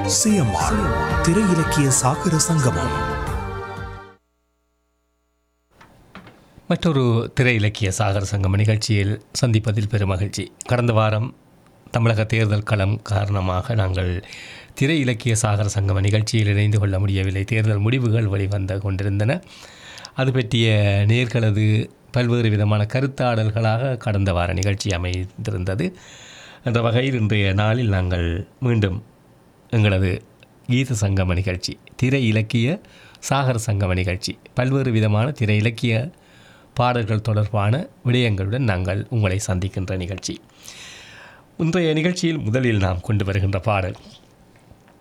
CMR திரை இலக்கிய சாகர சங்கமம் மற்றொரு திரை இலக்கிய சாகர சங்கம் நிகழ்ச்சியில் சந்திப்பதில் பெருமகிழ்ச்சி கடந்த வாரம் தமிழக தேர்தல் களம் காரணமாக நாங்கள் திரை இலக்கிய சாகர சங்கம நிகழ்ச்சியில் இணைந்து கொள்ள முடியவில்லை தேர்தல் முடிவுகள் வெளிவந்து கொண்டிருந்தன அது பற்றிய நேர்களது பல்வேறு விதமான கருத்தாடல்களாக கடந்த வார நிகழ்ச்சி அமைந்திருந்தது என்ற வகையில் இன்றைய நாளில் நாங்கள் மீண்டும் எங்களது கீத சங்கம நிகழ்ச்சி திரை இலக்கிய சாகர சங்கம நிகழ்ச்சி பல்வேறு விதமான திரை இலக்கிய பாடல்கள் தொடர்பான விடயங்களுடன் நாங்கள் உங்களை சந்திக்கின்ற நிகழ்ச்சி இன்றைய நிகழ்ச்சியில் முதலில் நாம் கொண்டு வருகின்ற பாடல்